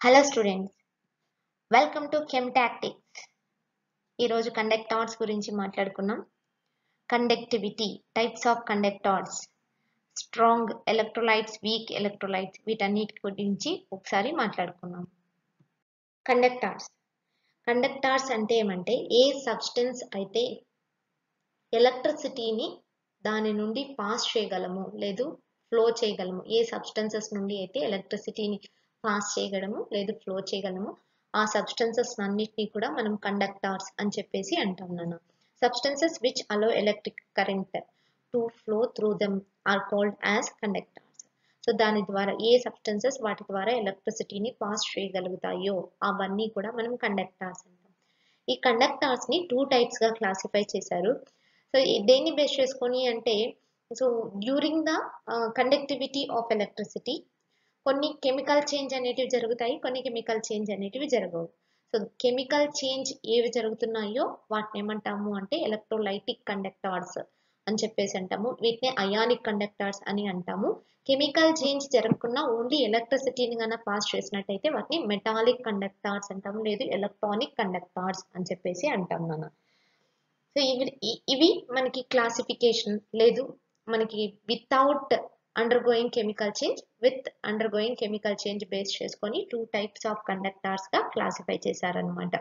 Hello students welcome to chem tactics ఈరోజు conductors గురించి మాట్లాడుకున్నాం conductivity types of conductors strong electrolytes weak electrolytes వీటన్నిటి గురించి ఒకసారి మాట్లాడుకున్నాం కండక్టార్స్ కండక్టార్స్ అంటే ఏమంటే ఏ సబ్స్టెన్స్ అయితే ఎలక్ట్రిసిటీని దాని నుండి పాస్ చేయగలము లేదు ఫ్లో చేయగలము ఏ సబ్స్టెన్సెస్ నుండి అయితే ఎలక్ట్రిసిటీని పాస్ చేయగలము లేదు ఫ్లో చేయగలము ఆ సబ్స్టెన్సెస్ అన్నిటినీ కూడా మనం కండక్టార్స్ అని చెప్పేసి అంటాం నాన్న substances which allow electric current to flow through them are called as conductors so దాని ద్వారా ఏ సబ్స్టెన్సెస్ వాటి ద్వారా ఎలక్ట్రిసిటీని పాస్ చేయగలుగుతాయో అవన్నీ కూడా మనం కండక్టార్స్ అంటాం ఈ కండక్టార్స్ ని టూ టైప్స్ గా క్లాసిఫై చేశారు సో దేన్ని బేస్ చేసుకొని అంటే so during the conductivity of electricity కొన్ని కెమికల్ చేంజ్ అనేటివి జరుగుతాయి కొన్ని కెమికల్ చేంజ్ అనేటివి జరగవు సో కెమికల్ చేంజ్ ఏవి జరుగుతున్నాయో వాటిని ఏమంటాము అంటే ఎలక్ట్రోలైటిక్ కండక్టార్స్ అని చెప్పేసి అంటాము వీటిని అయానిక్ కండక్టార్స్ అని అంటాము కెమికల్ చేంజ్ జరగకుండా ఓన్లీ ఎలక్ట్రిసిటీని కన్నా పాస్ చేసినట్టయితే వాటిని మెటాలిక్ కండక్టార్స్ అంటాము లేదు ఎలక్ట్రానిక్ కండక్టార్స్ అని చెప్పేసి అంటాం నాన్న సో ఇవి ఇవి మనకి క్లాసిఫికేషన్ లేదు మనకి without undergoing chemical change with undergoing chemical change base చేసుకొని టూ టైప్స్ ఆఫ్ కండక్టార్స్ గా క్లాసిఫై చేశారనమాట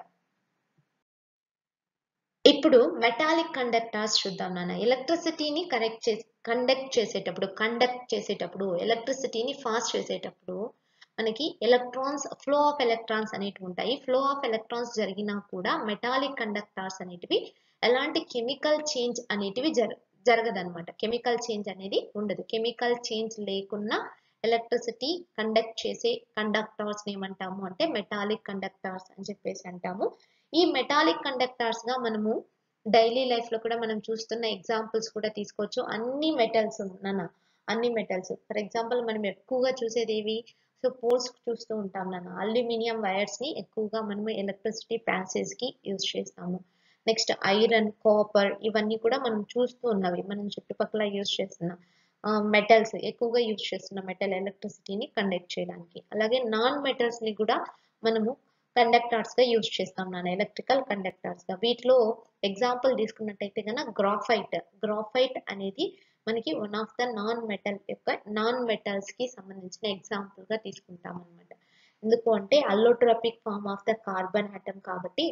ఇప్పుడు మెటాలిక్ కండక్టార్స్ చూద్దాం నాన్న ఎలక్ట్రిసిటీని కరెక్ట్ చేసి కండక్ట్ చేసేటప్పుడు కండక్ట్ చేసేటప్పుడు ఎలక్ట్రిసిటీని ఫాస్ట్ చేసేటప్పుడు మనకి ఎలక్ట్రాన్స్ ఫ్లో ఆఫ్ ఎలక్ట్రాన్స్ అనేటివి ఉంటాయి ఫ్లో ఆఫ్ ఎలక్ట్రాన్స్ జరిగినా కూడా మెటాలిక్ కండక్టార్స్ అనేటివి ఎలాంటి కెమికల్ చేంజ్ అనేటివి జర జరగదనమాట కెమికల్ చేంజ్ అనేది ఉండదు కెమికల్ చేంజ్ లేకున్నా ఎలక్ట్రిసిటీ కండక్ట్ చేసే కండక్టార్స్ ఏమంటాము అంటే మెటాలిక్ కండక్టార్స్ అని చెప్పేసి అంటాము ఈ మెటాలిక్ కండక్టార్స్ గా మనము డైలీ లైఫ్ లో కూడా మనం చూస్తున్న ఎగ్జాంపుల్స్ కూడా తీసుకోవచ్చు అన్ని మెటల్స్ నాన్న అన్ని మెటల్స్ ఫర్ ఎగ్జాంపుల్ మనం ఎక్కువగా చూసేది ఏవి సో పోల్స్ చూస్తూ ఉంటాం నాన్న అల్యూమినియం వైర్స్ ని ఎక్కువగా మనము ఎలక్ట్రిసిటీ ప్యాసేజ్ కి యూజ్ చేస్తాము నెక్స్ట్ ఐరన్ కాపర్ ఇవన్నీ కూడా మనం చూస్తూ ఉన్నవి మనం చుట్టుపక్కల యూజ్ చేస్తున్న మెటల్స్ ఎక్కువగా యూజ్ చేస్తున్న మెటల్ ఎలక్ట్రిసిటీని కండక్ట్ చేయడానికి అలాగే నాన్ మెటల్స్ ని కూడా మనము కండక్టార్స్ గా యూజ్ చేస్తాం నాన్న ఎలక్ట్రికల్ కండక్టార్స్ గా వీటిలో ఎగ్జాంపుల్ తీసుకున్నట్టయితే కనుక గ్రాఫైట్ గ్రాఫైట్ అనేది మనకి one of the non metal యొక్క నాన్ మెటల్స్ కి సంబంధించిన ఎగ్జాంపుల్ గా తీసుకుంటాం అనమాట ఎందుకు అంటే allotropic form of the carbon atom కాబట్టి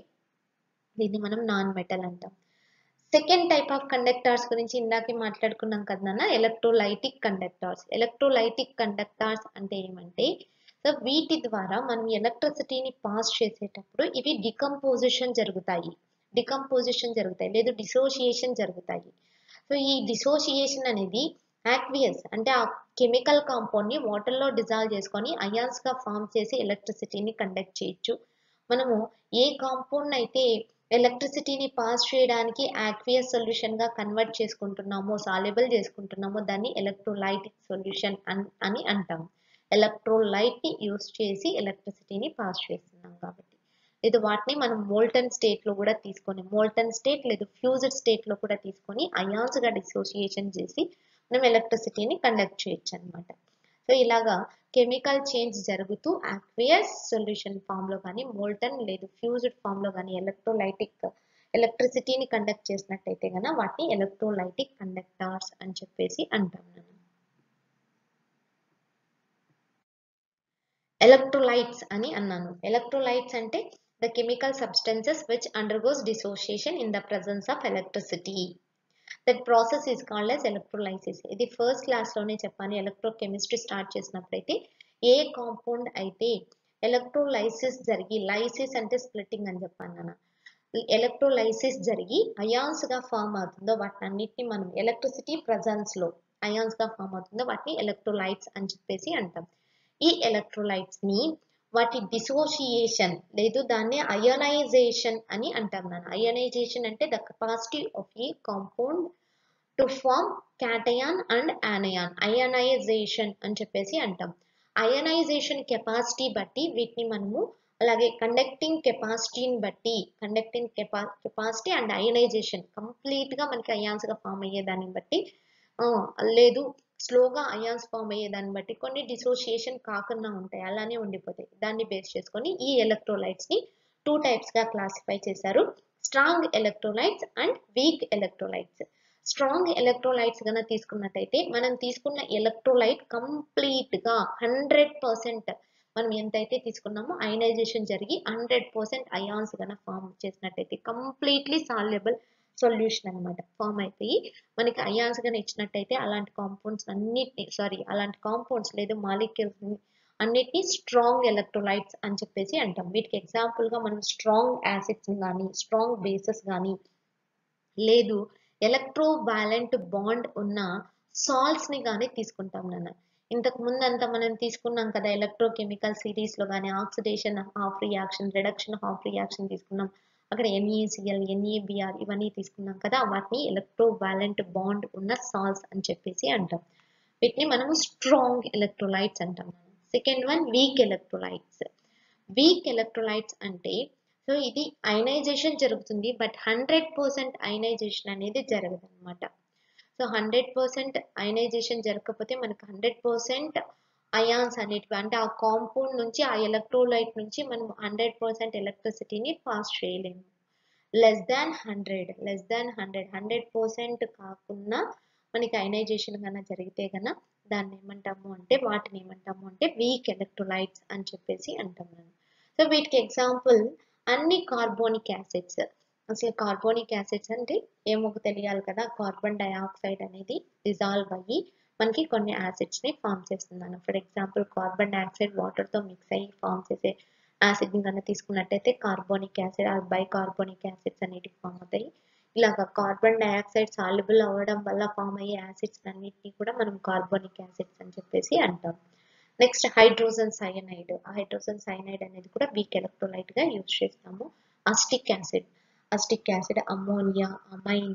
దీన్ని మనం నాన్ మెటల్ అంటాం సెకండ్ టైప్ ఆఫ్ కండక్టార్స్ గురించి ఇందాకే మాట్లాడుకున్నాం కదా నాన్న ఎలక్ట్రోలైటిక్ కండక్టార్స్ ఎలక్ట్రోలైటిక్ కండక్టార్స్ అంటే ఏమంటే సో వీటి ద్వారా మనం ఎలక్ట్రిసిటీని పాస్ చేసేటప్పుడు ఇవి డికంపోజిషన్ జరుగుతాయి డికంపోజిషన్ జరుగుతాయి లేదు డిసోసియేషన్ జరుగుతాయి సో ఈ డిసోసియేషన్ అనేది యాక్వియస్ అంటే ఆ కెమికల్ కాంపౌండ్ ని వాటర్ లో డిజాల్వ్ చేసుకొని అయాన్స్ గా ఫామ్ చేసి ఎలక్ట్రిసిటీని కండక్ట్ చేయొచ్చు మనము ఏ కాంపౌండ్ అయితే ఎలక్ట్రిసిటీని పాస్ చేయడానికి యాక్వియస్ సొల్యూషన్ గా కన్వర్ట్ చేసుకుంటున్నామో సాల్యుబుల్ చేసుకుంటున్నామో దాన్ని ఎలక్ట్రోలైటిక్ సొల్యూషన్ అని అంటాం ఎలక్ట్రోలైట్ ని యూస్ చేసి ఎలక్ట్రిసిటీని పాస్ చేస్తున్నాం కాబట్టి లేదు వాటిని మనం మోల్టన్ స్టేట్ లో కూడా తీసుకొని మోల్టన్ స్టేట్ లేదు ఫ్యూజ్డ్ స్టేట్ లో కూడా తీసుకొని అయాన్స్ గా డిసోసియేషన్ చేసి మనం ఎలక్ట్రిసిటీని కండక్ట్ చేయొచ్చు అనమాట సో ఇలాగా కెమికల్ చేంజ్ జరుగుతూ ఆక్వియస్ సొల్యూషన్ ఫామ్ లో కానీ మోల్టన్ లేదు ఫ్యూజ్డ్ ఫామ్ లో కానీ ఎలక్ట్రోలైటిక్ ఎలక్ట్రిసిటీని కండక్ట్ చేసినట్టయితే కనుక వాటిని ఎలక్ట్రోలైటిక్ కండక్టార్స్ అని చెప్పేసి అంటాం మనం ఎలక్ట్రోలైట్స్ అని అన్నాను ఎలక్ట్రోలైట్స్ అంటే the chemical substances which undergoes dissociation in the presence of electricity that process is called as electrolysis ఇది ఫస్ట్ క్లాస్ లోనే చెప్పాను ఎలక్ట్రో కెమిస్ట్రీ స్టార్ట్ చేసినప్పుడైతే ఏ కాంపౌండ్ అయితే ఎలక్ట్రోలైసిస్ జరిగి లైసిస్ అంటే స్ప్లిట్టింగ్ అని చెప్పాను నాన్న ఎలక్ట్రోలైసిస్ జరిగి అయాన్స్ గా ఫామ్ అవుతుందో వాటిని అన్నిటిని మనం ఎలక్ట్రిసిటీ ప్రజెన్స్ లో అయాన్స్ గా ఫామ్ అవుతుందో వాటిని ఎలక్ట్రోలైట్స్ అని చెప్పేసి అంటాం ఈ ఎలక్ట్రోలైట్స్ ని వాటి డిసోసియేషన్ లేదు దాన్ని అయోనైజేషన్ అని అంటాం నాన్న అయోనైజేషన్ అంటే the capacity of a compound to form cation and anion ionization అని చెప్పేసి అంటాం అయోనైజేషన్ కెపాసిటీ బట్టి వీటిని మనము అలాగే కండక్టింగ్ కెపాసిటీని బట్టి కండక్టింగ్ కెపా కెపాసిటీ అండ్ అయోనైజేషన్ కంప్లీట్ గా మనకి అయాన్స్ గా ఫామ్ అయ్యేదాన్ని బట్టి లేదు స్లోగా అయాన్స్ ఫామ్ అయ్యే దాన్ని బట్టి కొన్ని డిసోసియేషన్ కాకుండా ఉంటాయి అలానే ఉండిపోతాయి దాన్ని బేస్ చేసుకొని ఈ ఎలక్ట్రోలైట్స్ ని టూ టైప్స్ గా క్లాసిఫై చేశారు strong electrolytes and weak electrolytes strong electrolytes కనుక తీసుకున్నట్టయితే మనం తీసుకున్న ఎలక్ట్రోలైట్ కంప్లీట్ గా హండ్రెడ్ పర్సెంట్ మనం ఎంతైతే తీసుకున్నామో అయనైజేషన్ జరిగి హండ్రెడ్ పర్సెంట్ అయాన్స్ కనుక ఫామ్ చేసినట్టయితే కంప్లీట్లీ సాల్యుబుల్ సొల్యూషన్ అనమాట ఫామ్ అయిపోయి మనకి అయాన్స్ కనుక ఇచ్చినట్టయితే అలాంటి కాంపౌండ్స్ అన్నిటిని సారీ అలాంటి కాంపౌండ్స్ లేదా మాలిక్యూల్స్ అన్నిటిని స్ట్రాంగ్ ఎలక్ట్రోలైట్స్ అని చెప్పేసి అంటాం వీటికి ఎగ్జాంపుల్ గా మనం స్ట్రాంగ్ యాసిడ్స్ కానీ స్ట్రాంగ్ బేసెస్ కానీ లేదు ఎలక్ట్రో వ్యాలెంట్ బాండ్ ఉన్న సాల్ట్స్ ని కానీ తీసుకుంటాం నాన్న ఇంతకు ముందు అంతా మనం తీసుకున్నాం కదా ఎలక్ట్రోకెమికల్ సిరీస్ లో కానీ oxidation half reaction reduction half reaction తీసుకున్నాం అక్కడ ఎన్ఈసిఎల్ ఎన్ఈబిఆర్ ఇవన్నీ తీసుకున్నాం కదా వాటిని ఎలక్ట్రో వ్యాలెంట్ బాండ్ ఉన్న సాల్ట్స్ అని చెప్పేసి అంటాం వీటిని మనము స్ట్రాంగ్ ఎలక్ట్రోలైట్స్ అంటాం second one weak electrolytes weak electrolytes అంటే సో ఇది అయనైజేషన్ జరుగుతుంది బట్ హండ్రెడ్ పర్సెంట్ అయనైజేషన్ అనేది జరగదు అనమాట సో హండ్రెడ్ పర్సెంట్ అయనైజేషన్ జరగకపోతే మనకు హండ్రెడ్ పర్సెంట్ అయాన్స్ అనేటివి అంటే ఆ కాంపౌండ్ నుంచి ఆ ఎలక్ట్రోలైట్ నుంచి మనం హండ్రెడ్ పర్సెంట్ ఎలక్ట్రిసిటీని పాస్ చేయలేము less than hundred less than hundred hundred percent కాకుండా మనకి అయనైజేషన్ కన్నా జరిగితే కన్నా దాన్ని ఏమంటాము అంటే వాటిని ఏమంటాము అంటే వీక్ ఎలక్ట్రోలైట్స్ అని చెప్పేసి అంటాం మనం సో వీటికి ఎగ్జాంపుల్ అన్ని కార్బోనిక్ యాసిడ్స్ అసలు కార్బోనిక్ యాసిడ్స్ అంటే ఏమో తెలియాలి కదా కార్బన్ డైఆక్సైడ్ అనేది డిజాల్వ్ అయ్యి మనకి కొన్ని యాసిడ్స్ ని ఫామ్ చేస్తున్నాను for example carbon dioxide water తో మిక్స్ అయ్యి ఫామ్ చేసే యాసిడ్ ని కనుక తీసుకున్నట్టయితే carbonic acid or bicarbonic acids అనేటివి ఫామ్ అవుతాయి ఇలాగ కార్బన్ డైఆక్సైడ్ సాల్యుబుల్ అవ్వడం వల్ల ఫామ్ అయ్యే యాసిడ్స్ అన్నిటిని కూడా మనం కార్బోనిక్ యాసిడ్స్ అని చెప్పేసి అంటాం next hydrogen cyanide hydrogen cyanide అనేది కూడా వీక్ ఎలక్ట్రోలైట్ గా యూజ్ చేస్తాము acetic acid acetic acid ammonia amine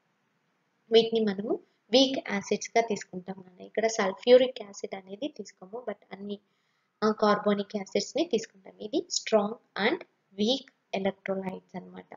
వీటిని మనము వీక్ యాసిడ్స్ గా తీసుకుంటాం అన్న ఇక్కడ సల్ఫ్యూరిక్ యాసిడ్ అనేది తీసుకోము బట్ అన్ని కార్బోనిక్ యాసిడ్స్ ని తీసుకుంటాం ఇది స్ట్రాంగ్ అండ్ వీక్ ఎలక్ట్రోలైట్స్ అన్నమాట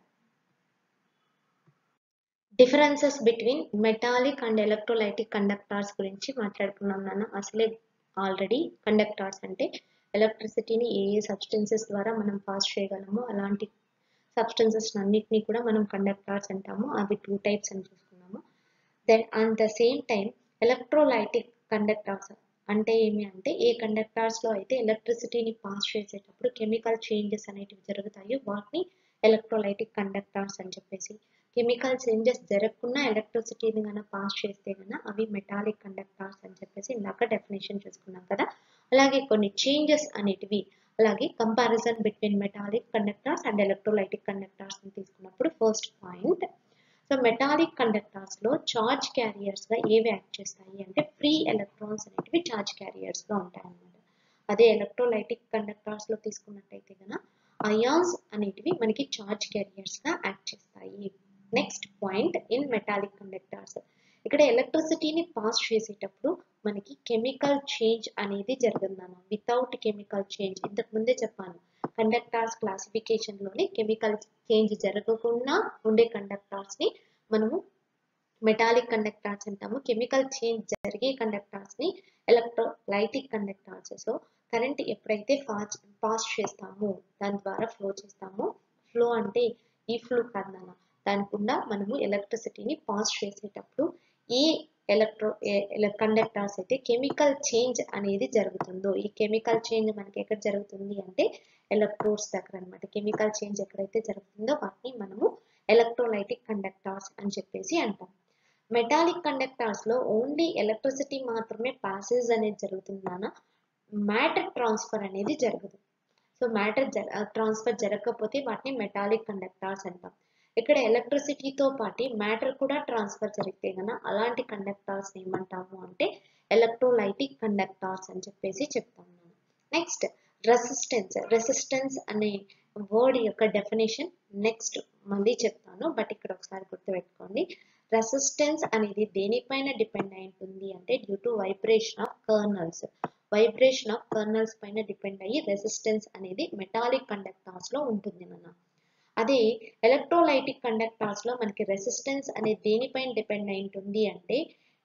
differences between metallic and electrolytic conductors గురించి మాట్లాడుకున్నాం నాన్న అసలే ఆల్రెడీ కండక్టార్స్ అంటే ఎలక్ట్రిసిటీని ఏ ఏ సబ్స్టెన్సెస్ ద్వారా మనం పాస్ చేయగలమో అలాంటి సబ్స్టెన్సెస్ అన్నిటినీ కూడా మనం కండక్టార్స్ అంటాము అవి టూ టైప్స్ అని చూసుకున్నాము then at the same time electrolytic conductors అంటే ఏమి అంటే ఏ కండక్టార్స్ లో అయితే ఎలక్ట్రిసిటీని పాస్ చేసేటప్పుడు కెమికల్ చేంజెస్ అనేటివి జరుగుతాయో వాటిని ఎలక్ట్రోలైటిక్ కండక్టార్స్ అని చెప్పేసి కెమికల్ చేంజెస్ జరగకుండా ఎలక్ట్రిసిటీని కనుక పాస్ చేస్తే కనుక అవి మెటాలిక్ కండక్టార్స్ అని చెప్పేసి ఇందాక డెఫినేషన్ చేసుకున్నాం కదా అలాగే కొన్ని చేంజెస్ అనేటివి అలాగే comparison between metallic conductors and electrolytic conductors ని తీసుకున్నప్పుడు first point so metallic conductors లో చార్జ్ క్యారియర్స్ గా ఏవి యాక్ట్ చేస్తాయి అంటే ఫ్రీ ఎలక్ట్రాన్స్ అనేటివి చార్జ్ క్యారియర్స్ గా ఉంటాయి అన్నమాట అదే ఎలక్ట్రోలైటిక్ కండక్టార్స్ లో తీసుకున్నట్టయితే కనుక అయాన్స్ అనేటివి మనకి చార్జ్ క్యారియర్స్ గా యాక్ట్ చేస్తాయి next point in metallic conductors ఇక్కడ ఎలక్ట్రిసిటీని పాస్ చేసేటప్పుడు మనకి కెమికల్ చేంజ్ అనేది జరుగుతుందన్న వితౌట్ కెమికల్ చేంజ్ ఇంతకు ముందే చెప్పాను కండక్టార్స్ క్లాసిఫికేషన్ లోని కెమికల్ చేంజ్ జరగకుండా ఉండే కండక్టార్స్ ని మనము మెటాలిక్ కండక్టార్స్ అంటాము కెమికల్ చేంజ్ జరిగే కండక్టార్స్ ని ఎలక్ట్రోలైటిక్ కండక్టార్స్ సో కరెంట్ ఎప్పుడైతే పాస్ పాస్ చేస్తామో దాని ద్వారా ఫ్లో చేస్తామో ఫ్లో అంటే ఈ ఫ్లో కాదన్న దానికుండా మనము ఎలక్ట్రిసిటీని పాస్ చేసేటప్పుడు ఈ ఎలక్ట్రో కండక్టార్స్ అయితే కెమికల్ చేంజ్ అనేది జరుగుతుందో ఈ కెమికల్ చేంజ్ మనకి ఎక్కడ జరుగుతుంది అంటే ఎలక్ట్రోడ్స్ దగ్గర అనమాట కెమికల్ చేంజ్ ఎక్కడైతే జరుగుతుందో వాటిని మనము ఎలక్ట్రోలైటిక్ కండక్టార్స్ అని చెప్పేసి అంటాం మెటాలిక్ కండక్టార్స్ లో ఓన్లీ ఎలక్ట్రిసిటీ మాత్రమే పాసేజ్ అనేది జరుగుతుందానా మ్యాటర్ ట్రాన్స్ఫర్ అనేది జరగదు సో మ్యాటర్ ట్రాన్స్ఫర్ జరగకపోతే వాటిని మెటాలిక్ కండక్టార్స్ అంటాం ఇక్కడ ఎలక్ట్రిసిటీతో పాటు మ్యాటర్ కూడా ట్రాన్స్ఫర్ జరిగితే గన అలాంటి కండక్టార్స్ ఏమంటాము అంటే ఎలక్ట్రోలైటిక్ కండక్టార్స్ అని చెప్పేసి చెప్తాం మనం నెక్స్ట్ రెసిస్టెన్స్ రెసిస్టెన్స్ అనే వర్డ్ యొక్క డెఫినేషన్ నెక్స్ట్ మళ్ళీ చెప్తాను బట్ ఇక్కడ ఒకసారి గుర్తుపెట్టుకోండి రెసిస్టెన్స్ అనేది దేనిపైన డిపెండ్ అయి ఉంటుంది అంటే due to vibration of kernels vibration of kernels పైన డిపెండ్ అయ్యి రెసిస్టెన్స్ అనేది మెటాలిక్ కండక్టార్స్ లో ఉంటుంది మన అదే ఎలక్ట్రోలైటిక్ కండక్టార్స్ లో మనకి రెసిస్టెన్స్ అనేది దేనిపైన డిపెండ్ అయి ఉంటుంది అంటే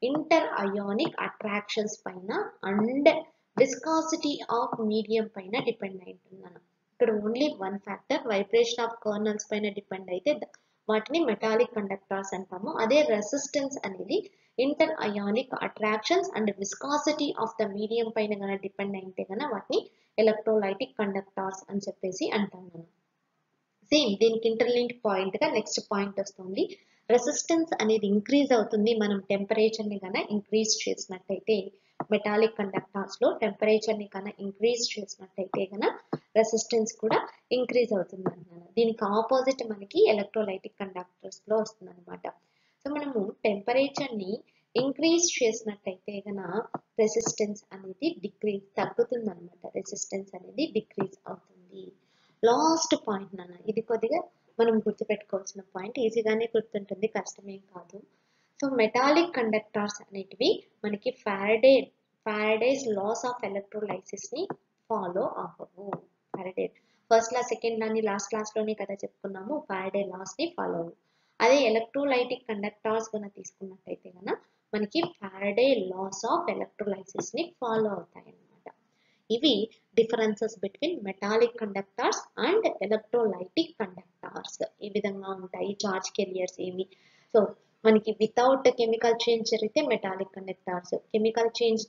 ఇంటర్ అయానిక్ అట్రాక్షన్స్ పైన అండ్ విస్కాసిటీ ఆఫ్ మీడియం పైన డిపెండ్ అయి ఉంటుందన్న ఇక్కడ only one factor vibration of kernels పైన డిపెండ్ అయితే ద- వాటిని మెటాలిక్ కండక్టర్స్ అంటాము అదే రెసిస్టెన్స్ అనేది inter ionic attractions and viscosity of the medium పైన కనుక డిపెండ్ అయితే కనుక వాటిని ఎలక్ట్రోలైటిక్ కండక్టర్స్ అని చెప్పేసి అంటాం మనం సేమ్ దీనికి ఇంటర్లింక్ పాయింట్ గా నెక్స్ట్ పాయింట్ వస్తుంది రెసిస్టెన్స్ అనేది ఇంక్రీజ్ అవుతుంది మనం టెంపరేచర్ ని కన్నా ఇంక్రీజ్ చేసినట్టయితే మెటాలిక్ కండక్టర్స్ లో టెంపరేచర్ ని కన్నా ఇంక్రీజ్ చేసినట్టయితే కన్నా రెసిస్టెన్స్ కూడా ఇంక్రీజ్ అవుతుంది అన్నమాట దీనికి ఆపోజిట్ మనకి ఎలక్ట్రోలైటిక్ కండక్టర్స్ లో వస్తుంది అనమాట సో మనము టెంపరేచర్ ని ఇంక్రీజ్ చేసినట్టయితే గన రెసిస్టెన్స్ అనేది డిక్రీజ్ తగ్గుతుంది అనమాట రెసిస్టెన్స్ అనేది డిక్రీజ్ అవుతుంది లాస్ట్ పాయింట్ నాన్న ఇది కొద్దిగా మనం గుర్తుపెట్టుకోవాల్సిన పాయింట్ ఈజీగానే గుర్తుంటుంది కష్టమేం కాదు సో మెటాలిక్ కండక్టర్స్ అనేటివి మనకి Faraday Faraday's laws of electrolysis ని ఫాలో అవ్వవు ఫారడే ఫస్ట్ లా సెకండ్ లాని లాస్ట్ క్లాస్ లోనే కదా చెప్పుకున్నాము ఫారడే లాస్ ని ఫాలో అవ్వవు అదే ఎలక్ట్రోలైటిక్ కండక్టర్స్ కనుక తీసుకున్నట్టయితే కనుక మనకి ఫారడే లాస్ ఆఫ్ ఎలక్ట్రోలైసిస్ ని ఫాలో అవుతాయి అన్నమాట ఇవి differences between metallic conductors and electrolytic conductors ఈ విధంగా ఉంటాయి చార్జ్ కెరియర్స్ ఏవి సో మనకి వితౌట్ కెమికల్ చేంజ్ జరిగితే మెటాలిక్ కండక్టర్స్ కెమికల్ చేంజ్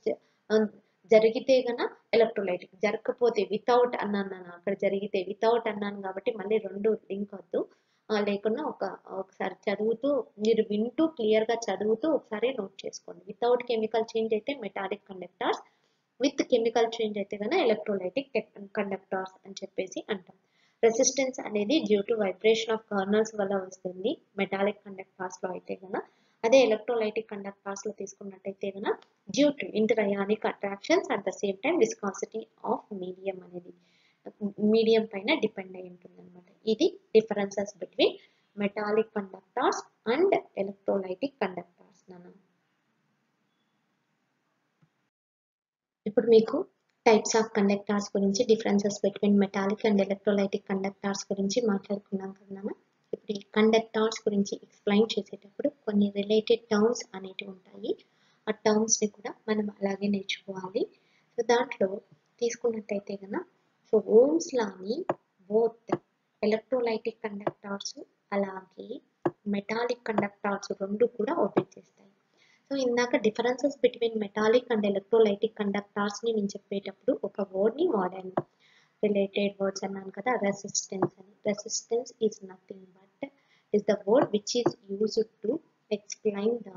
జరిగితే గన ఎలక్ట్రోలైటిక్ జరగకపోతే వితౌట్ అన్నాను నేను అక్కడ జరిగితే వితౌట్ అన్నాను కాబట్టి మళ్ళీ రెండు లింక్ వద్దు ఆ, లేకున్నా ఒక ఒకసారి చదువుతూ మీరు వింటూ క్లియర్ గా చదువుతూ ఒకసారి నోట్ చేసుకోండి వితౌట్ కెమికల్ చేంజ్ అయితే metallic conductors with chemical change అయితే కనుక ఎలక్ట్రోలైటిక్ కండక్టర్స్ అని చెప్పేసి అంటాం రెసిస్టెన్స్ అనేది due to vibration of kernels వల్ల వస్తుంది మెటాలిక్ కండక్టర్స్ లో అయితే కనుక అదే ఎలక్ట్రోలైటిక్ కండక్టర్స్ లో తీసుకున్నట్టయితే కనుక due to inter ionic attractions at the same time viscosity of medium అనేది మీడియం పైన డిపెండ్ అయి ఉంటుంది అనమాట ఇది differences between metallic conductors and electrolytic conductors నాన్న ఇప్పుడు మీకు టైప్స్ ఆఫ్ కండక్టర్స్ గురించి differences between metallic and electrolytic conductors గురించి మాట్లాడుకున్నాం కదా ఇప్పుడు ఈ కండక్టర్స్ గురించి ఎక్స్ప్లెయిన్ చేసేటప్పుడు కొన్ని రిలేటెడ్ టర్మ్స్ అనేటివి ఉంటాయి ఆ టర్మ్స్ ని కూడా మనం అలాగే నేర్చుకోవాలి సో దాంట్లో తీసుకున్నట్టయితే కనుక సో ఓమ్స్ లాని బోత్ ఎలక్ట్రోలైటిక్ కండక్టర్స్ అలాగే మెటాలిక్ కండక్టర్స్ రెండు కూడా ఓపెన్ చేస్తాయి సో ఇందాక differences between metallic and electrolytic conductors ని నేను చెప్పేటప్పుడు ఒక వర్డ్ ని వాడాను రిలేటెడ్ వర్డ్స్ అన్నాను కదా రెసిస్టెన్స్ అని resistance is nothing but is the word which is used to explain the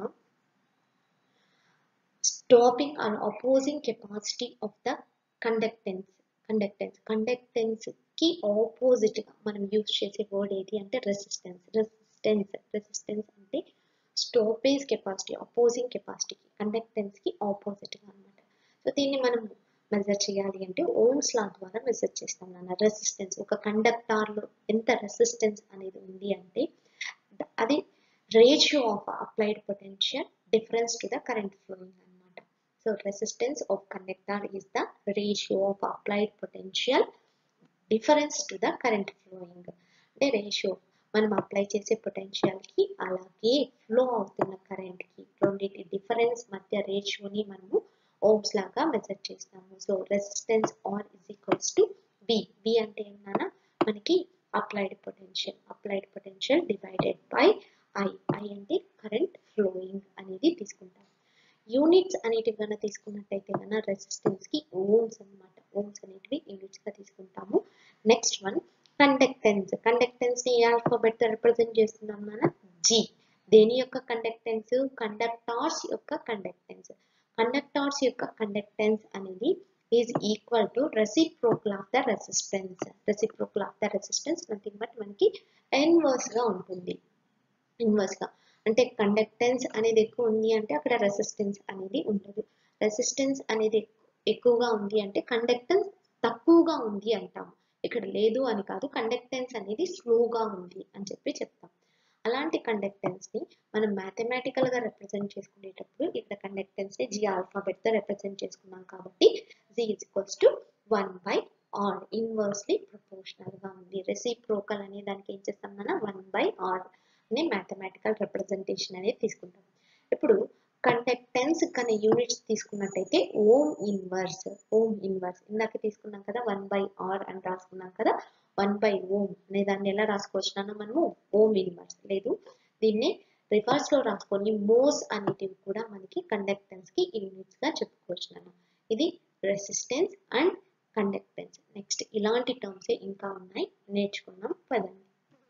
stopping or opposing capacity of the conductance conductance conductance కి ఆపోజిట్ గా మనం యూజ్ చేసే వర్డ్ ఏది అంటే రెసిస్టెన్స్ రెసిస్టెన్స్ రెసిస్టెన్స్ అంటే స్టాపేజ్ కెపాసిటీ అపోజింగ్ కెపాసిటీకి conductance కి opposite గా అనమాట సో దీన్ని మనం మెజర్ చేయాలి అంటే ఓమ్స్ లా ద్వారా మెజర్ చేస్తాం నాన్న రెసిస్టెన్స్ ఒక కండక్టార్ లో ఎంత రెసిస్టెన్స్ అనేది ఉంది అంటే ద- అది ratio of applied potential difference to the current flowing అన్నమాట so resistance of conductor is the ratio of applied potential difference to the current flowing అంటే రేషియో మనం అప్లై చేసే పొటెన్షియల్ కి అలాగే ఫ్లో అవుతున్న కరెంట్ కి రెండింటి డిఫరెన్స్ మధ్య రేషియోని మనము ఓమ్స్ లాగా మెజర్ చేస్తాము so resistance R is equals to V V అంటే ఏంటన్నా మనకి applied potential applied potential divided by I I అంటే కరెంట్ ఫ్లోయింగ్ అనేది తీసుకుంటాం యూనిట్స్ అనేటివి కనుక తీసుకున్నట్టయితే కనుక రెసిస్టెన్స్ కి ఓమ్స్ అన్నమాట ఓమ్స్ అనేటివి యూనిట్స్ గా తీసుకుంటాము నెక్స్ట్ వన్ కండక్టెన్స్ కండక్టెన్స్ ని ఏ ఆల్ఫాబెట్ తో రిప్రజెంట్ చేస్తున్నాం మన జి దేని యొక్క కండక్టెన్స్ కండక్టార్స్ యొక్క కండక్టెన్స్ కండక్టార్స్ యొక్క కండక్టెన్స్ అనేది is equal to reciprocal of the resistance reciprocal of the resistance nothing but మనకి ఇన్వర్స్ గా ఉంటుంది ఇన్వర్స్ గా అంటే కండక్టెన్స్ అనేది ఎక్కువ ఉంది అంటే అక్కడ రెసిస్టెన్స్ అనేది ఉండదు రెసిస్టెన్స్ అనేది ఎక్కు- ఎక్కువగా ఉంది అంటే కండక్టెన్స్ తక్కువగా ఉంది అంటాం ఇక్కడ లేదు అని కాదు కండక్టెన్స్ అనేది స్లోగా ఉంది అని చెప్పి చెప్తాం అలాంటి కండక్టెన్స్ ని మనం మ్యాథమెటికల్ గా రిప్రజెంట్ చేసుకునేటప్పుడు ఇక్కడ కండక్టెన్స్ ని జి ఆల్ఫాబెట్ తో రిప్రజెంట్ చేసుకున్నాం కాబట్టి G is equals to one by R inversely proportional గా ఉంది రెసిప్రోకల్ అనే దానికి ఏం చేస్తాం మనం వన్ బై ఆర్ అనే మ్యాథమెటికల్ రిప్రజెంటేషన్ అనేది తీసుకుంటాం ఇప్పుడు కండక్టెన్స్ కానీ యూనిట్స్ తీసుకున్నట్టయితే ఓమ్ ఇన్వర్స్ ఓమ్ ఇన్వర్స్ ఇందాక తీసుకున్నాం కదా వన్ బై ఆర్ అని రాసుకున్నాం కదా వన్ బై ఓమ్ అనే దాన్ని ఎలా రాసుకోవచ్చున్నాను మనము ఓమ్ ఇన్వర్స్ లేదు దీన్ని రివర్స్ లో రాసుకొని మోస్ అనేటివి కూడా మనకి కండక్టెన్స్ కి యూనిట్స్ గా చెప్పుకోవచ్చున్నాను ఇది రెసిస్టెన్స్ అండ్ కండక్టెన్స్ నెక్స్ట్ ఇలాంటి టర్మ్స్ ఇంకా ఉన్నాయి నేర్చుకున్నాం పదండి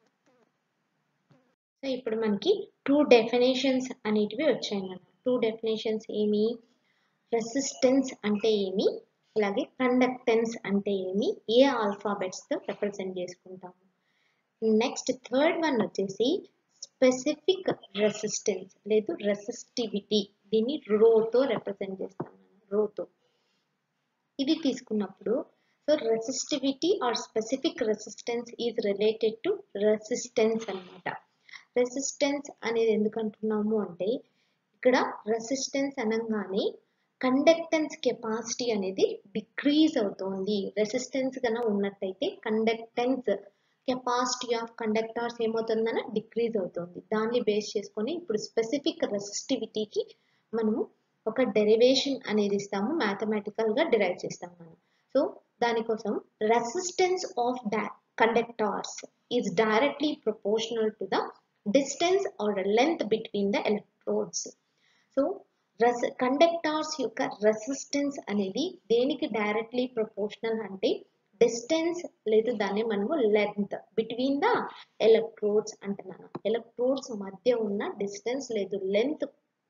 సో ఇప్పుడు మనకి టూ డెఫినేషన్స్ అనేటివి వచ్చాయి అన్నమాట టూ డెఫినేషన్స్ ఏమి రెసిస్టెన్స్ అంటే ఏమి అలాగే కండక్టెన్స్ అంటే ఏమి ఏ ఆల్ఫాబెట్స్ తో రిప్రజెంట్ చేసుకుంటాము నెక్స్ట్ థర్డ్ వన్ వచ్చేసి స్పెసిఫిక్ రెసిస్టెన్స్ లేదు రెసిస్టివిటీ దీన్ని రోతో రిప్రజెంట్ చేస్తాం రోతో ఇది తీసుకున్నప్పుడు so resistivity or specific resistance is related to resistance అన్నమాట రెసిస్టెన్స్ అనేది ఎందుకు అంటున్నాము అంటే ఇక్కడ రెసిస్టెన్స్ అనగానే కండక్టెన్స్ కెపాసిటీ అనేది డిక్రీజ్ అవుతోంది రెసిస్టెన్స్ కన్నా ఉన్నట్టయితే కండక్టెన్స్ కెపాసిటీ ఆఫ్ కండక్టర్స్ ఏమవుతుందన్న డిక్రీజ్ అవుతుంది దాన్ని బేస్ చేసుకొని ఇప్పుడు స్పెసిఫిక్ రెసిస్టివిటీకి మనము ఒక డెరివేషన్ అనేది ఇస్తాము మ్యాథమెటికల్ గా డిరైవ్ చేస్తాం మనం సో దానికోసం resistance of conductors is directly proportional to the distance or the length between the electrodes. So res conductors యొక్క రెసిస్టెన్స్ అనేది దేనికి డైరెక్ట్లీ ప్రపోర్షనల్ అంటే డిస్టెన్స్ లేదు దాన్ని మనము లెంత్ బిట్వీన్ ద ఎలక్ట్రోడ్స్ అంటున్నాను ఎలక్ట్రోడ్స్ మధ్య ఉన్న డిస్టెన్స్ లేదు లెంత్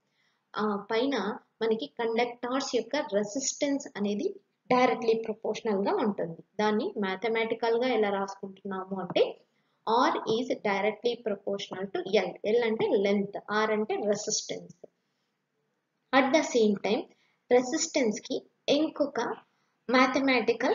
పైన మనకి కండక్టార్స్ యొక్క రెసిస్టెన్స్ అనేది డైరెక్ట్లీ ప్రపోర్షనల్ గా ఉంటుంది దాన్ని మ్యాథమెటికల్ గా ఎలా రాసుకుంటున్నాము అంటే R is directly proportional to L. L అంటే length, R అంటే resistance. At the same time, resistance కి ఇంకొక mathematical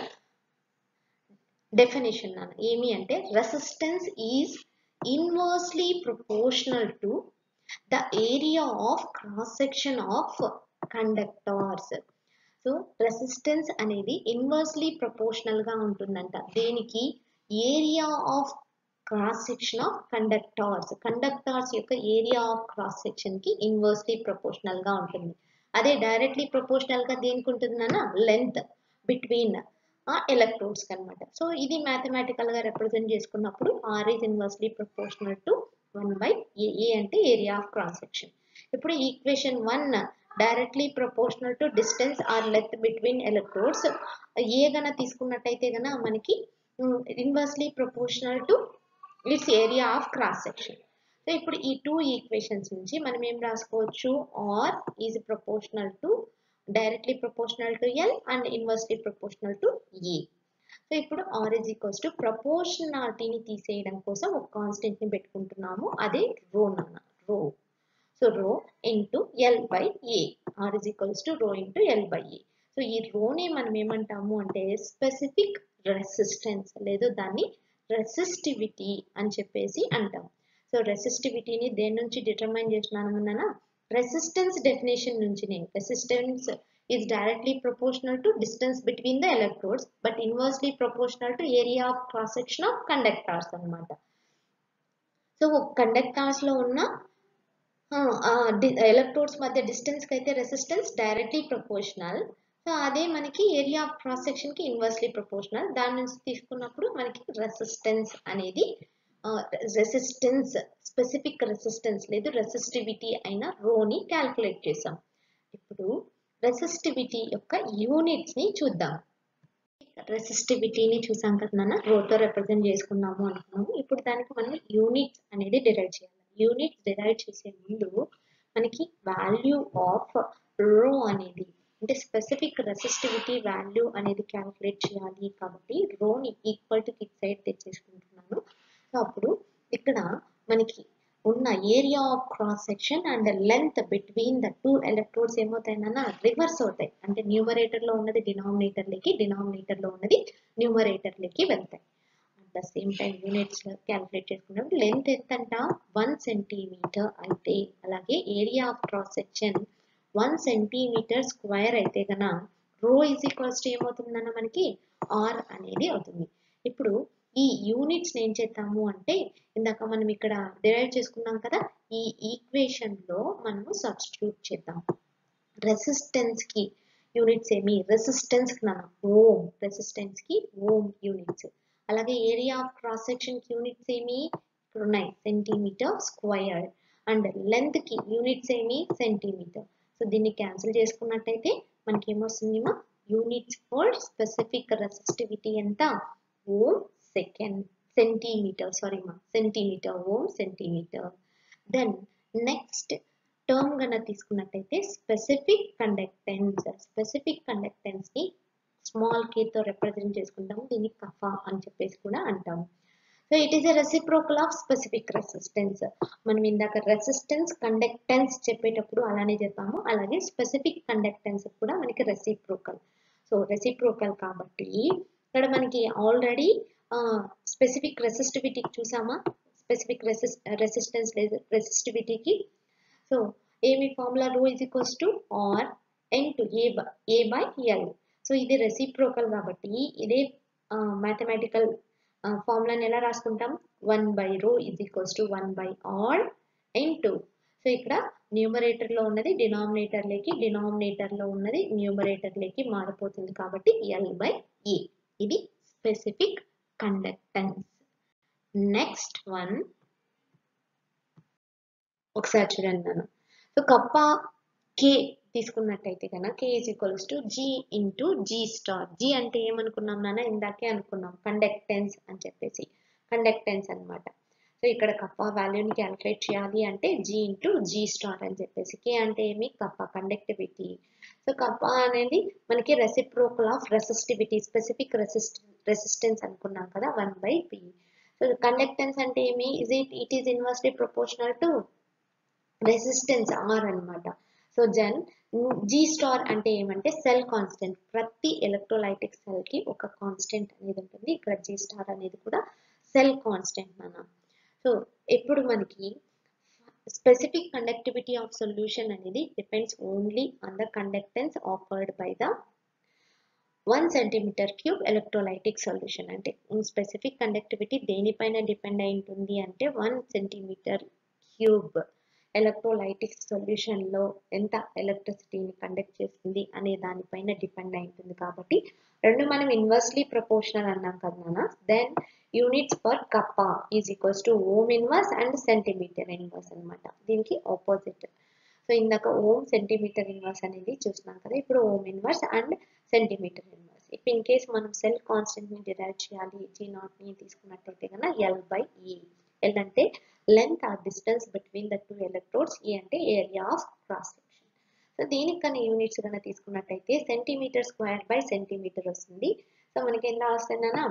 definition అన్న ఏమి అంటే resistance is inversely proportional to the area of cross section of conductors. So resistance అనేది inversely proportional గా ఉంటుందంట దేనికి area of cross section of conductors conductors యొక్క ఏరియా ఆఫ్ క్రాస్ సెక్షన్ కి ఇన్వర్స్లీ ప్రపోర్షనల్ గా ఉంటుంది అదే డైరెక్ట్లీ ప్రపోర్షనల్ గా దేనికి ఉంటుందన్న లెంత్ బిట్వీన్ ఆ ఎలక్ట్రోడ్స్ అనమాట సో ఇది మ్యాథమెటికల్ గా రిప్రజెంట్ చేసుకున్నప్పుడు R is inversely proportional to one by A అంటే ఏరియా ఆఫ్ క్రాస్ సెక్షన్ ఇప్పుడు equation one directly proportional to distance or length between electrodes ఏ గన తీసుకున్నట్టయితే గన మనకి inversely proportional to its area of cross section so ఇప్పుడు ఈ two equations నుంచి మనం ఏం రాసుకోవచ్చు R is proportional to directly proportional to L and inversely proportional to A so ఇప్పుడు ఆర్ ఈజ్ ఈక్వల్స్ టు ప్రపోర్షనాలిటీని తీసేయడం కోసం ఒక కాన్స్టెంట్ ని పెట్టుకుంటున్నాము అదే రో నాన్న rho so rho into L by A R is equals to rho into L by A so ఈ రోని మనం ఏమంటాము అంటే స్పెసిఫిక్ రెసిస్టెన్స్ లేదు దాన్ని రెసిస్టివిటీ అని చెప్పేసి అంటాం సో రెసిస్టివిటీని దేని నుంచి డిటర్మైన్ చేసినాను అన్నా రెసిస్టెన్స్ డెఫినేషన్ నుంచినే resistance is directly proportional to distance between the electrodes but inversely proportional to area of cross section of conductors అనమాట సో కండక్టార్స్ లో ఉన్న ఎలక్ట్రోడ్స్ మధ్య డిస్టెన్స్ కి అయితే రెసిస్టెన్స్ డైరెక్ట్లీ ప్రపోర్షనల్ సో అదే మనకి ఏరియా ఆఫ్ క్రాస్ సెక్షన్ కి inversely proportional దాని నుంచి తీసుకున్నప్పుడు మనకి రెసిస్టెన్స్ అనేది రెసిస్టెన్స్ స్పెసిఫిక్ రెసిస్టెన్స్ లేదు రెసిస్టివిటీ అయిన రోని క్యాల్కులేట్ చేసాం ఇప్పుడు రెసిస్టివిటీ యొక్క యూనిట్స్ ని చూద్దాం రెసిస్టివిటీని చూసాం కదా నాన్న రోతో రిప్రజెంట్ చేసుకున్నాము అనుకున్నాము ఇప్పుడు దానికి మనం యూనిట్స్ అనేది డిరైవ్ చేయాలి యూనిట్స్ డిరైవ్ చేసే ముందు మనకి వాల్యూ ఆఫ్ రో అనేది అంటే స్పెసిఫిక్ రెసిస్టివిటీ వాల్యూ అనేది క్యాల్కులేట్ చేయాలి కాబట్టి రోని ఈక్వల్ టు కిక్ సైడ్ తెచ్చేసుకుంటున్నాను సో అప్పుడు ఇక్కడ మనకి ఉన్న area of cross section and length between the two electrodes ఏమవుతాయన్నా రివర్స్ అవుతాయి అంటే న్యూమరేటర్ లో ఉన్నది డినామినేటర్ లకి డినామినేటర్ లో ఉన్నది న్యూమరేటర్ లకి వెళ్తాయి at the same time units calculate చేసుకున్నప్పుడు లెంత్ ఎంత అంట వన్ సెంటీమీటర్ అయితే అలాగే area of cross section one centimetre square అయితే కన రో ఈజ్ ఈక్వల్స్ టు ఏమవుతుందన్న మనకి ఆర్ అనేది అవుతుంది ఇప్పుడు ఈ యూనిట్స్ ఏం చేద్దాము అంటే ఇందాక మనం ఇక్కడ డిరైవ్ చేసుకున్నాం కదా ఈ ఈక్వేషన్ లో మనము సబ్స్టిట్యూట్ చేద్దాం రెసిస్టెన్స్ కి యూనిట్స్ ఏమి రెసిస్టెన్స్ కి నాన్న ఓం రెసిస్టెన్స్ కి ఓం యూనిట్స్ అలాగే area of cross section units ఏమి ఇక్కడ ఉన్నాయి సెంటీమీటర్ స్క్వయర్ అండ్ లెంత్ కి యూనిట్స్ ఏమి సెంటీమీటర్ సో దీన్ని క్యాన్సిల్ చేసుకున్నట్టయితే మనకి ఏమొస్తుంది మా యూనిట్స్ ఫర్ స్పెసిఫిక్ రెసిస్టివిటీ ఎంత ఓం సెకండ్ సెంటీమీటర్ సారీ మా centimetre ohm centimetre then next term గన తీసుకున్నట్టయితే స్పెసిఫిక్ కండక్టెన్స్ స్పెసిఫిక్ కండక్టెన్స్ ని స్మాల్ కే తో రిప్రజెంట్ చేసుకుంటాము దీన్ని కఫా అని చెప్పేసి కూడా అంటాము so it is a reciprocal of specific resistance మనం ఇందాక రెసిస్టెన్స్ కండక్టెన్స్ చెప్పేటప్పుడు అలానే చెప్పాము అలాగే స్పెసిఫిక్ కండక్టెన్స్ కూడా మనకి రెసిప్రోకల్ సో రెసిప్రోకల్ కాబట్టి ఇక్కడ మనకి ఆల్రెడీ స్పెసిఫిక్ రెసిస్టివిటీ చూసామా స్పెసిఫిక్ రెసిస్ రెసిస్టెన్స్ రెసిస్టివిటీకి సో ఏమి formula rho is equals to R into A by A by L so ఇది రెసిప్రోకల్ కాబట్టి ఇదే మ్యాథమెటికల్ ఫార్ములాని ఎలా రాసుకుంటాం one by rho is equals to one by R into so ఇక్కడ numerator లో ఉన్నది డినామినేటర్ లేకి డినామినేటర్ లో ఉన్నది న్యూమరేటర్ లేకి మారిపోతుంది కాబట్టి ఎల్ బై ఏ ఇది స్పెసిఫిక్ కండక్టెన్స్ నెక్స్ట్ వన్ ఒకసారి చూడండి నన్ను సో కప్ప కే తీసుకున్నట్టయితే కనుక K is equals to G into G star G అంటే ఏమనుకున్నాం నాన్న ఇందాకే అనుకున్నాం కండక్టెన్స్ అని చెప్పేసి కండక్టెన్స్ అన్నమాట సో ఇక్కడ కప్ప వాల్యూని క్యాలిక్యులేట్ చేయాలి అంటే జీ ఇంటూ జీ స్టార్ అని చెప్పేసి కే అంటే ఏమి కప్ప కండక్టివిటీ సో కప్ప అనేది మనకి reciprocal of resistivity specific resist resistance అనుకున్నాం కదా one by P so conductance అంటే ఏమి is it it is inversely proportional to resistance R అన్నమాట సో జన్ జీ స్టార్ అంటే ఏమంటే సెల్ కాన్స్టెంట్ ప్రతి ఎలక్ట్రోలైటిక్ సెల్ కి ఒక కాన్స్టెంట్ అనేది ఉంటుంది ఇక్కడ జీ స్టార్ అనేది కూడా సెల్ కాన్స్టెంట్ మన సో ఎప్పుడు మనకి స్పెసిఫిక్ కండక్టివిటీ ఆఫ్ సొల్యూషన్ అనేది depends only on the conductance afforded by the one centimetre cube electrolytic solution అంటే స్పెసిఫిక్ కండక్టివిటీ దేనిపైన డిపెండ్ అయి ఉంటుంది అంటే వన్ సెంటీమీటర్ క్యూబ్ ఎలక్ట్రోలైటిక్ సొల్యూషన్లో ఎంత ఎలక్ట్రిసిటీని కండక్ట్ చేస్తుంది అనే దానిపైన డిపెండ్ అయి ఉంటుంది కాబట్టి రెండు మనం ఇన్వర్స్లీ ప్రపోర్షనల్ అన్నాం కదా then units per kappa is equals to ohm inverse and centimetre inverse అనమాట దీనికి ఆపోజిట్ సో ఇందాక ఓమ్ సెంటీమీటర్ ఇన్వర్స్ అనేది చూస్తున్నాం కదా ఇప్పుడు ohm inverse and centimetre inverse if in case మనం సెల్ కాన్స్టెంట్ ని డిరైవ్ చేయాలి జీ నాట్ ని తీసుకున్నట్టయితే కనుక ఎల్ బై ఈ ఎల్ అంటే length or distance between the two electrodes E అంటే area of cross section so దీనికి కానీ యూనిట్స్ కన్నా తీసుకున్నట్టయితే సెంటీమీటర్ స్క్వేర్ బై సెంటీమీటర్ వస్తుంది సో మనకి ఎంత వస్తుందన్నా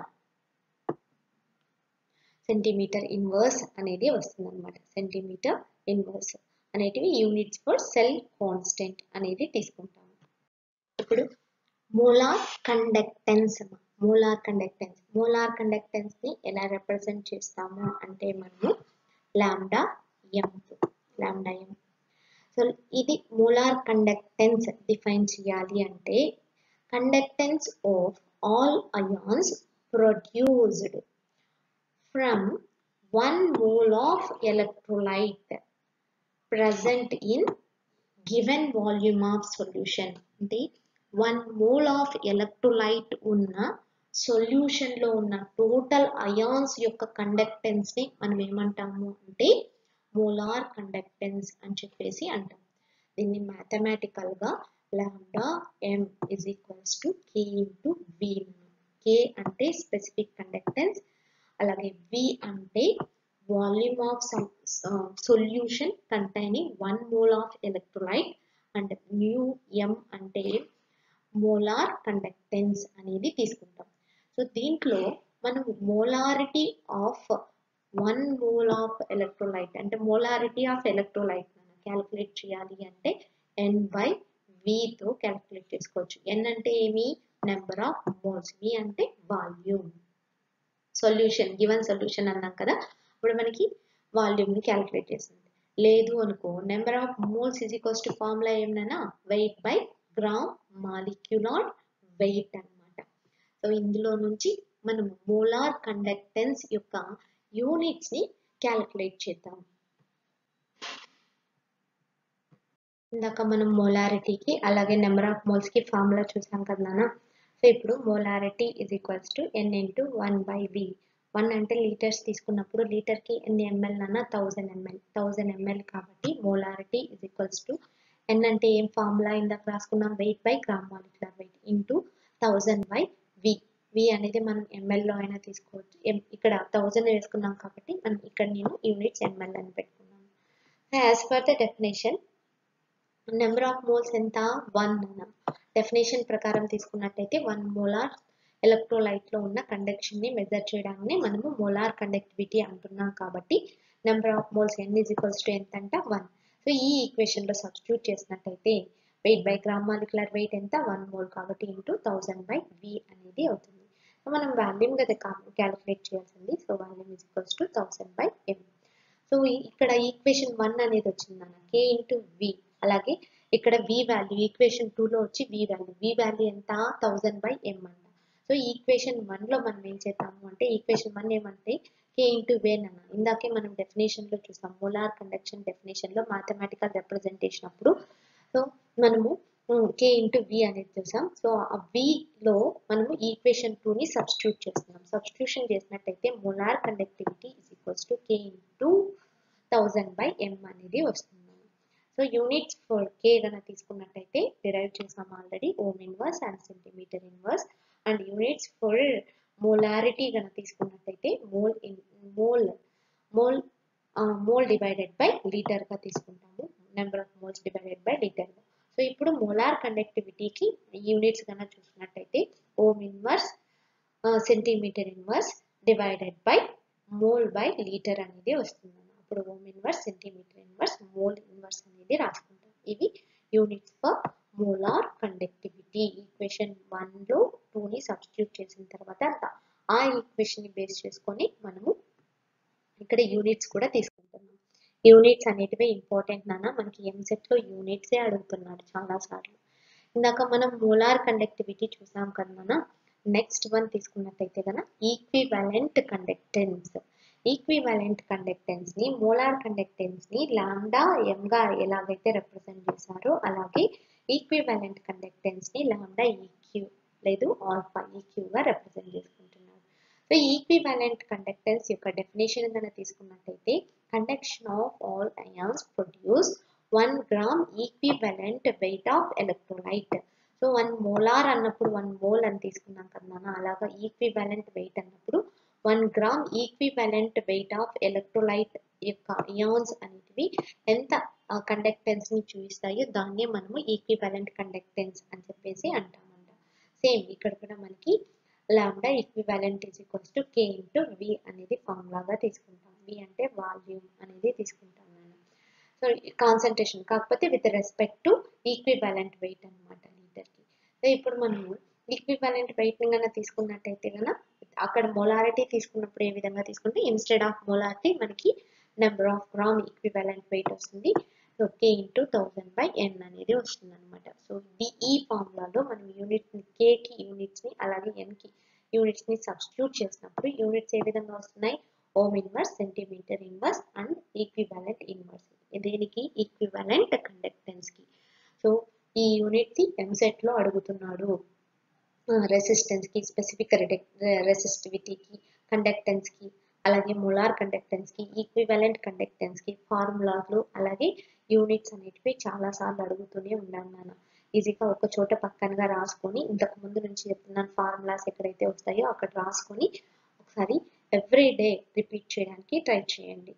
సెంటీమీటర్ ఇన్వర్స్ అనేది వస్తుంది అనమాట సెంటీమీటర్ ఇన్వర్స్ అనేటివి యూనిట్స్ ఫర్ సెల్ కాన్స్టెంట్ అనేది తీసుకుంటాము ఇప్పుడు molar conductance molar conductance molar conductance ని ఎలా రిప్రజెంట్ చేస్తాము అంటే మనము lambda M lambda M so ఇది మోలార్ కండక్టెన్స్ డిఫైన్ చేయాలి అంటే conductance of all ions produced from one mole of electrolyte present in given volume of solution అంటే one mole of electrolyte ఉన్న సొల్యూషన్ లో ఉన్న టోటల్ అయాన్స్ యొక్క conductance ని మనం ఏమంటాము అంటే మోలార్ కండక్టెన్స్ అని చెప్పేసి అంటాం దీన్ని మ్యాథమెటికల్ గా lambda M is equals to K into V K అంటే స్పెసిఫిక్ కండక్టెన్స్ అలాగే వి అంటే volume of some uh, solution containing one mole of electrolyte and mu m అంటే మోలార్ కండక్టెన్స్ అనేది తీసుకుంటాం సో దీంట్లో మనం molarity of one mole of electrolyte అంటే molarity of electrolyte మనం క్యాలిక్యులేట్ చేయాలి అంటే ఎన్ బై తో క్యాలిక్యులేట్ చేసుకోవచ్చు ఎన్ అంటే ఏమి నెంబర్ ఆఫ్ మోల్స్ వి అంటే వాల్యూమ్ సొల్యూషన్ గివెన్ సొల్యూషన్ అన్నాం కదా ఇప్పుడు మనకి వాల్యూమ్ ని క్యాలిక్యులేట్ చేస్తుంది లేదు అనుకో number of moles is equals to formula ఏమన్నా weight by gram molecular weight అన్నమాట సో ఇందులో నుంచి మనం మోలార్ కండక్టెన్స్ యొక్క యూనిట్స్ ని క్యాలిక్యులేట్ చేద్దాం ఇందాక మనం మోలారిటీకి అలాగే నెంబర్ ఆఫ్ మోల్స్ కి ఫార్ములా చూసాం కదా నాన్న సో ఇప్పుడు molarity is equals to N into one by V one అంటే లీటర్స్ తీసుకున్నప్పుడు లీటర్ కి ఎన్ని ఎంఎల్ అన్న థౌజండ్ ఎంఎల్ థౌజండ్ ఎంఎల్ కాబట్టి మోలారిటీ ఇస్ ఈక్వల్స్ టు ఎన్ అంటే ఏం ఫార్ములా ఇందాక రాసుకున్నాం weight by gram molecular weight into thousand by V V అనేది మనం ఎంఎల్ లో అయినా తీసుకోవచ్చు ఎం- ఇక్కడ థౌజండ్ వేసుకున్నాం కాబట్టి మనం ఇక్కడ నేను యూనిట్స్ ఎంఎల్ అని పెట్టుకున్నాను as per the definition number of moles ఎంత వన్ అన్న డెఫినేషన్ ప్రకారం తీసుకున్నట్టయితే వన్ మోలార్ ఎలక్ట్రోలైట్ లో ఉన్న కండక్షన్ ని మెజర్ చేయడాన్ని మనము మోలార్ కండక్టివిటీ అంటున్నాం కాబట్టి number of moles N is equals to ఎంత అంట వన్ సో ఈ ఈక్వేషన్ లో సబ్స్టిట్యూట్ చేసినట్టయితే weight by gram molecular weight ఎంత వన్ మోల్ కాబట్టి ఇంటూ థౌసండ్ బై వి అనేది అవుతుంది సో మనం వాల్యూమ్ కదా క్యాలిక్యులేట్ చేయాల్సింది so volume is equals to thousand by M so ఈ- ఇక్కడ ఈక్వేషన్ వన్ అనేది వచ్చింది అన్న కే ఇంటూ వి అలాగే ఇక్కడ వి వాల్యూ ఈక్వేషన్ లో వచ్చి వి వాల్యూ వి వాల్యూ ఎంత థౌసండ్ బై ఎం అంట సో ఈక్వేషన్ లో మనం ఏం చేద్దాము అంటే ఈక్వేషన్ వన్ ఏమంటే కే ఇంటూ వేన్ అన్న ఇందాకే మనం డెఫినేషన్ లో చూసాం మోలార్ కండక్షన్ డెఫినేషన్ లో మాథమెటికల్ రిప్రజెంటేషన్ అప్పుడు సో మనము కే ఇంటూ వి అనేది చూసాం సో ఆ v లో మనము ఈక్వేషన్ ని సబ్స్టిట్యూట్ చేస్తున్నాం సబ్స్టిట్యూషన్ చేసినట్టయితే molar conductivity is equals to K into thousand by M అనేది వస్తుంది సో యూనిట్స్ ఫర్ కే కనుక తీసుకున్నట్టయితే డిరైవ్ చేసాం already ohm inverse and centimetre inverse and units for molarity కనుక తీసుకున్నట్టయితే mole in mole mole mole divided by litre గా తీసుకుంటాము number of moles divided by litre గా సో ఇప్పుడు మోలార్ కండక్టివిటీకి యూనిట్స్ కనుక చూసినట్టయితే ohm inverse centimetre inverse divided by mole by litre అనేది వస్తుంది అప్పుడు ohm inverse centimetre inverse mole inverse అనేది రాసుకుంటాం ఇవి units for molar conductivity equation one లో టూ ని సబ్స్టిట్యూట్ చేసిన తర్వాత ఆ ఈక్వేషన్ ని బేస్ చేసుకొని మనము ఇక్కడ యూనిట్స్ కూడా తీసుకుంటున్నాం యూనిట్స్ అనేటివి ఇంపార్టెంట్ నాన్న మనకి ఎంసెట్ లో యూనిట్సే అడుగుతున్నాడు చాలా సార్లు ఇందాక మనం మోలార్ కండక్టివిటీ చూసాం కదా నాన్న నెక్స్ట్ వన్ తీసుకున్నట్టయితే కనుక ఈక్వివాలెంట్ కండక్టెన్స్ ఈక్వివాలెంట్ కండక్టెన్స్ ని మోలార్ కండక్టెన్స్ ని లాండా ఎం గా ఎలాగైతే రిప్రజెంట్ చేశారో అలాగే ఈక్వివాలెంట్ కండక్టెన్స్ ని లాండా ఈక్యూ లేదు ఆల్ఫా ఈక్యూ గా రిప్రజెంట్ చేసుకుంటున్నారు సో ఈక్వివాలెంట్ కండక్టెన్స్ యొక్క డెఫినేషన్ కనుక తీసుకున్నట్టయితే conduction of all ions produce one gram equivalent weight of electrolyte so one molar అన్నప్పుడు వన్ మోల్ అని తీసుకున్నాం కదా నాన్న అలాగా ఈక్వివాలెంట్ వెయిట్ అన్నప్పుడు one gram equivalent weight of electrolyte యొక్క ఇయాన్స్ అనేటివి ఎంత కండక్టెన్స్ ని చూపిస్తాయో దాన్నే మనము ఈక్వివాలెంట్ కండక్టెన్స్ అని చెప్పేసి అంటామంట సేమ్ ఇక్కడ కూడా మనకి lambda equivalent is equals to K into V అనేది ఫార్ములాగా తీసుకుంటాం వి అంటే వాల్యూమ్ అనేది తీసుకుంటాం నేను సో కాన్సన్ట్రేషన్ కాకపోతే with respect to equivalent weight అనమాట లీటర్కి సో ఇప్పుడు మనము ఈక్వివాలెంట్ వెయిట్ ని కనుక తీసుకున్నట్టయితే కనుక అక్కడ మొలారిటీ తీసుకున్నప్పుడు ఏ విధంగా తీసుకుంటే ఇన్స్టెడ్ ఆఫ్ మొలారిటీ మనకి number of gram equivalent weight వస్తుంది so K into thousand by N అనేది వస్తుంది అనమాట సో ది ఈ ఫార్ములాలో మనం యూనిట్ కేకి యూనిట్స్ ని అలాగే ఎన్ కి యూనిట్స్ ని సబ్స్టిట్యూట్ చేసినప్పుడు యూనిట్స్ ఏ విధంగా వస్తున్నాయి ohm inverse centimetre inverse and equivalent inverse దేనికి ఈక్వివాలెంట్ కండక్టెన్స్ కి సో ఈ యూనిట్ ని ఎంసెట్ లో అడుగుతున్నాడు రెసిస్టెన్స్ కి స్పెసిఫిక్ రెసిస్టివిటీకి కండక్టెన్స్ కి అలాగే మోలార్ కండక్టెన్స్ కి ఈక్వివలెంట్ కండక్టెన్స్ కి ఫార్ములాలు అలాగే యూనిట్స్ అనేటివి చాలా సార్లు అడుగుతూనే ఉన్నాను నేను ఈజీగా ఒక చోట పక్కనగా రాసుకొని ఇంతకు ముందు నుంచి చెప్తున్నాను ఫార్ములాస్ ఎక్కడైతే వస్తాయో అక్కడ రాసుకొని ఒకసారి ఎవ్రీ డే రిపీట్ చేయడానికి ట్రై చేయండి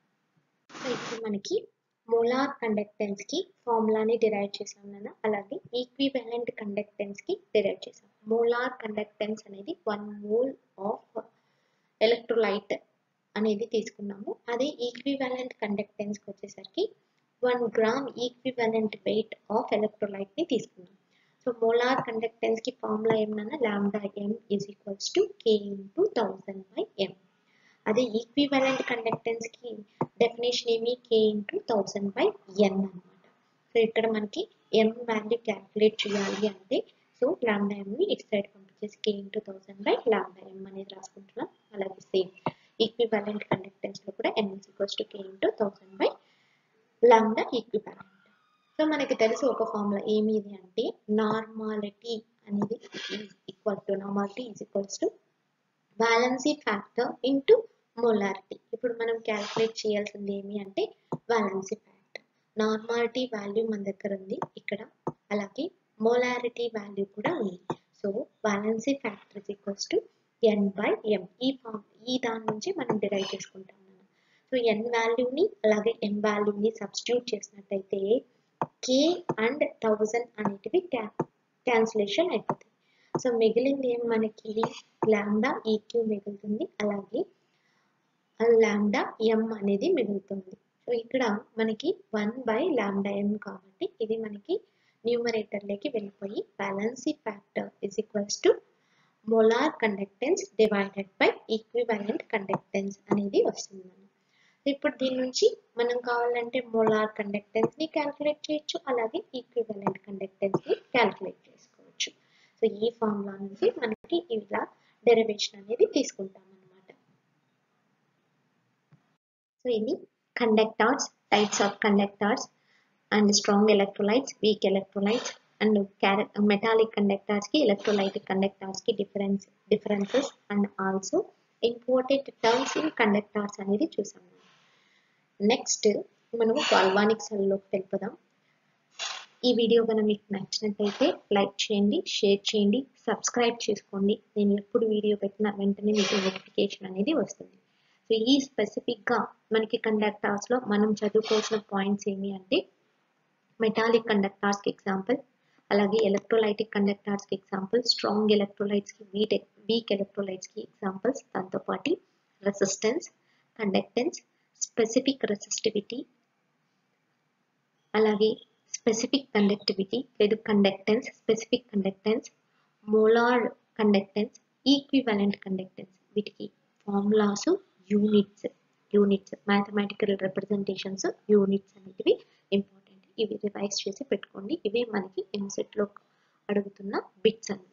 సో ఇప్పుడు మనకి మోలార్ కండక్టెన్స్ కి ఫార్ములాని డిరైవ్ చేసాం నాన్న అలాగే ఈక్వివలెంట్ కండక్టెన్స్ కి డిరైవ్ చేసాం మోలార్ కండక్టెన్స్ అనేది వన్ మోల్ ఆఫ్ ఎలక్ట్రోలైట్ అనేది తీసుకున్నాము అదే ఈక్వివలెంట్ కండక్టెన్స్ కి వచ్చేసరికి one gram equivalent weight of electrolyte ని తీసుకున్నాం సో మోలార్ కండక్టెన్స్ కి ఫార్ములా ఏమన్నా lambda M is equals to K into thousand by M అదే ఈక్వివలెంట్ కండక్టెన్స్ కి డెఫినేషన్ ఏమి K into thousand by N అనమాట సో ఇక్కడ మనకి ఎం వాల్యూ క్యాలిక్యులేట్ చేయాలి అంటే సో లాంబ్డా ఎం ని ఇటు సైడ్ పంపించాలి వచ్చేసి K into thousand by lambda M అనేది రాసుకుంటున్నాం అలాగే సేమ్ ఈక్వివాలెంట్ కండక్టెన్స్ లో కూడా N is equals to K into thousand by lambda equivalent so మనకి తెలుసు ఒక ఫార్ములా ఏమి ఇది అంటే నార్మాలిటీ అనేది equal to normality is equals to valency factor into molarity ఇప్పుడు మనం క్యాల్కులేట్ చేయాల్సింది ఏమి అంటే వాలెన్సీ ఫ్యాక్టర్ నార్మాలిటీ వాల్యూ మన దగ్గర ఉంది ఇక్కడ అలాగే మోలారిటీ వాల్యూ కూడా ఉంది so valency factor is equals to N by M ఈ ఫామ్ ఈ దాని నుంచి మనం డిరైవ్ చేసుకుంటాం సో ఎన్ వాల్యూని అలాగే ఎం వాల్యూని సబ్స్టిట్యూట్ చేసినట్టయితే కే అండ్ థౌజండ్ అనేటివి క్యా క్యాన్సిలేషన్ అయిపోతాయి సో మిగిలింది ఏం మనకి లాండా ఈక్యూ మిగులుతుంది అలాగే లాండా ఎం అనేది మిగులుతుంది సో ఇక్కడ మనకి వన్ బై లాండా ఎం కాబట్టి ఇది మనకి న్యూమరేటర్లోకి వెళ్ళిపోయి valency factor is equals to molar conductance divided by equivalent conductance అనేది వస్తుంది మనం ఇప్పుడు దీని నుంచి మనం కావాలంటే మోలార్ కండక్టెన్స్ ని క్యాల్కులేట్ చేయొచ్చు అలాగే ఈక్వివాలెంట్ కండక్టెన్స్ ని క్యాల్కులేట్ చేసుకోవచ్చు సో ఈ ఫార్ములా నుంచి మనకి ఇలా డెరివేషన్ అనేది తీసుకుంటాం అనమాట సో ఇది conductors types of conductors and strong electrolytes weak electrolytes and metallic conductors కి ఎలక్ట్రోలైటిక్ కండక్టార్స్ కి difference differences and also important terms in conductors అనేది చూసాం నెక్స్ట్ మనము గాల్వానిక్ సెల్లోకి వెళ్ళిపోదాం ఈ వీడియో కనుక మీకు నచ్చినట్టయితే లైక్ చేయండి షేర్ చేయండి సబ్స్క్రైబ్ చేసుకోండి నేను ఎప్పుడు వీడియో పెట్టిన వెంటనే మీకు నోటిఫికేషన్ అనేది వస్తుంది సో ఈ స్పెసిఫిక్గా మనకి కండక్టార్స్లో మనం చదువుకోవాల్సిన పాయింట్స్ ఏమి అంటే మెటాలిక్ కండక్టార్స్కి ఎగ్జాంపుల్ అలాగే ఎలక్ట్రోలైటిక్ కండక్టార్స్కి ఎగ్జాంపుల్ స్ట్రాంగ్ ఎలక్ట్రోలైట్స్కి వీక్ వీక్ ఎలక్ట్రోలైట్స్కి ఎగ్జాంపుల్స్ దాంతోపాటు రెసిస్టెన్స్ కండక్టెన్స్ స్పెసిఫిక్ రెసిస్టివిటీ అలాగే స్పెసిఫిక్ కండక్టివిటీ లేదు conductance specific conductance molar conductance equivalent conductance వీటికి formulas units units mathematical representations units అనేటివి ఇంపార్టెంట్ ఇవి రివైజ్ చేసి పెట్టుకోండి ఇవి మనకి ఎంసెట్లో అడుగుతున్న బిట్స్ అన్నమాట